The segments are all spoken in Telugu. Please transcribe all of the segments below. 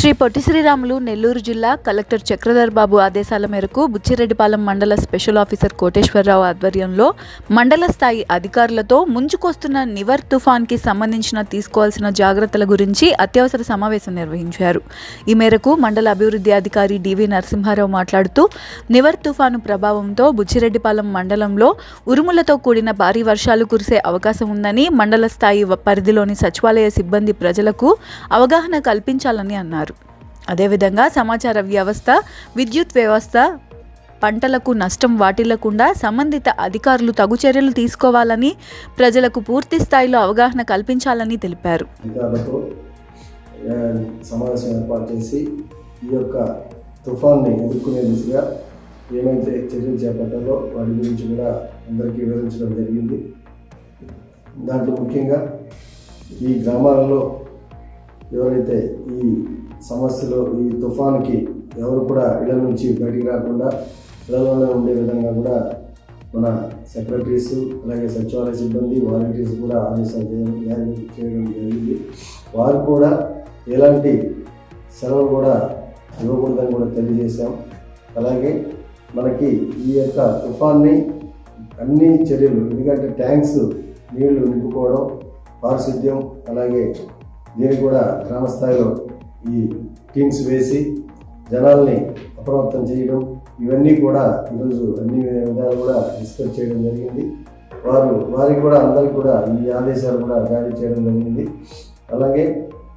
శ్రీ పొట్టి శ్రీరాములు నెల్లూరు జిల్లా కలెక్టర్ చక్రధర్ బాబు ఆదేశాల మేరకు బుచ్చిరెడ్డిపాలెం మండల స్పెషల్ ఆఫీసర్ కోటేశ్వరరావు ఆధ్వర్యంలో మండల స్థాయి అధికారులతో ముంచుకొస్తున్న నివర్ తుఫాన్కి సంబంధించిన తీసుకోవాల్సిన జాగ్రత్తల గురించి అత్యవసర సమావేశం నిర్వహించారు ఈ మేరకు మండల అభివృద్ధి అధికారి డివి నరసింహారావు మాట్లాడుతూ నివర్ తుఫాను ప్రభావంతో బుచ్చిరెడ్డిపాలెం మండలంలో ఉరుములతో కూడిన భారీ వర్షాలు కురిసే అవకాశం ఉందని మండల స్థాయి వ- పరిధిలోని సచివాలయ సిబ్బంది ప్రజలకు అవగాహన కల్పించాలని అన్నారు అదేవిధంగా సమాచార వ్యవస్థ విద్యుత్ వ్యవస్థ పంటలకు నష్టం వాటిల్లకుండా సంబంధిత అధికారులు తగు చర్యలు తీసుకోవాలని ప్రజలకు పూర్తి స్థాయిలో అవగాహన కల్పించాలని తెలిపారు అధికారులతో ఆ, సమావేశం ఏర్పాటు చేసి ఈ యొక్క తుఫాన్ని ఎదుర్కొనే దిశగా ఏమైతే చర్యలు చేపట్టాలో వాటి గురించి కూడా అందరికీ వివరించడం జరిగింది దాంట్లో ముఖ్యంగా ఈ గ్రామాలలో ఎవరైతే ఈ సమస్యలు ఈ తుఫాన్కి ఎవరు కూడా ఇళ్ల నుంచి బయటికి రాకుండా ఇళ్లలోనే ఉండే విధంగా కూడా మన సెక్రటరీస్ అలాగే సచివాలయ సిబ్బంది వాలంటీర్స్ కూడా ఆదేశాలు చేయడం జారీ చేయడం జరిగింది వారు కూడా ఎలాంటి సెలవులు కూడా ఇవ్వకూడదని కూడా తెలియజేశాం అలాగే మనకి ఈ యొక్క తుఫాన్ని అన్ని చర్యలు ఎందుకంటే ట్యాంక్స్ నీళ్లు నింపుకోవడం పారిశుద్ధ్యం అలాగే దీనికి కూడా గ్రామ స్థాయిలో ఈ టీమ్స్ వేసి జనాల్ని అప్రమత్తం చేయడం ఇవన్నీ కూడా ఈరోజు అన్ని విధాలు కూడా డిస్కస్ చేయడం జరిగింది వారు వారికి కూడా అందరికి కూడా ఈ ఆదేశాలు కూడా జారీ చేయడం జరిగింది అలాగే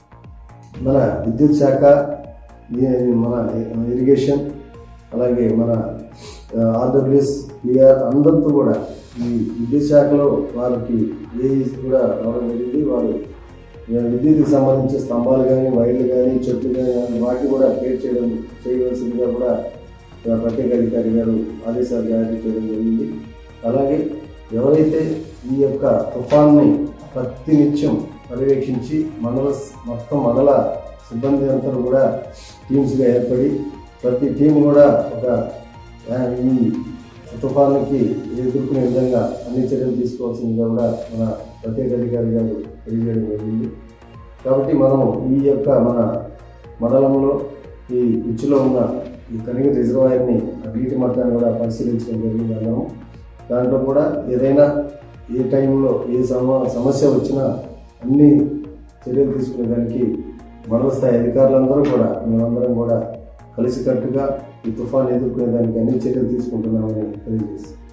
మన విద్యుత్ శాఖ ఈ మన ఇరిగేషన్ అలాగే మన ఆర్డబ్ల్యూఎస్ పిఆర్ అందరితో కూడా ఈ విద్యుత్ శాఖలో వారికి ఏఈస్ కూడా రావడం జరిగింది వారు విద్యుత్కి సంబంధించిన స్తంభాలు కానీ వైర్లు కానీ చెట్లు కానీ వాటిని కూడా క్రియేట్ చేయడం చేయవలసిందిగా కూడా ప్రత్యేక అధికారి గారు ఆదేశాలు జారీ చేయడం జరిగింది అలాగే ఎవరైతే ఈ యొక్క తుఫాన్ని ప్రతినిత్యం పర్యవేక్షించి మండల మొత్తం మండల సిబ్బంది అంతా కూడా టీమ్స్గా ఏర్పడి ప్రతి టీం కూడా ఒక ఆ, ఈ తుఫాన్కి ఎదుర్కొనే విధంగా అన్ని చర్యలు తీసుకోవాల్సిందిగా కూడా మన ప్రత్యేక అధికారి గారు తెలియజేయడం జరిగింది కాబట్టి మనము ఈ యొక్క మన మండలంలో ఈ పిచ్చిలో ఉన్న ఈ కనిగిరి రిజర్వాయర్ని ఆ నీటి మట్టాన్ని కూడా పరిశీలించడం జరిగింది అందరం దాంట్లో కూడా ఏదైనా ఏ టైంలో ఏ సమ సమస్య వచ్చినా అన్ని చర్యలు తీసుకునేదానికి మండల స్థాయి అధికారులందరూ కూడా మేమందరం కూడా కలిసికట్టుగా ఈ తుఫాన్ ఎదుర్కొనేదానికి అన్ని చర్యలు తీసుకుంటున్నామని తెలియజేస్తాం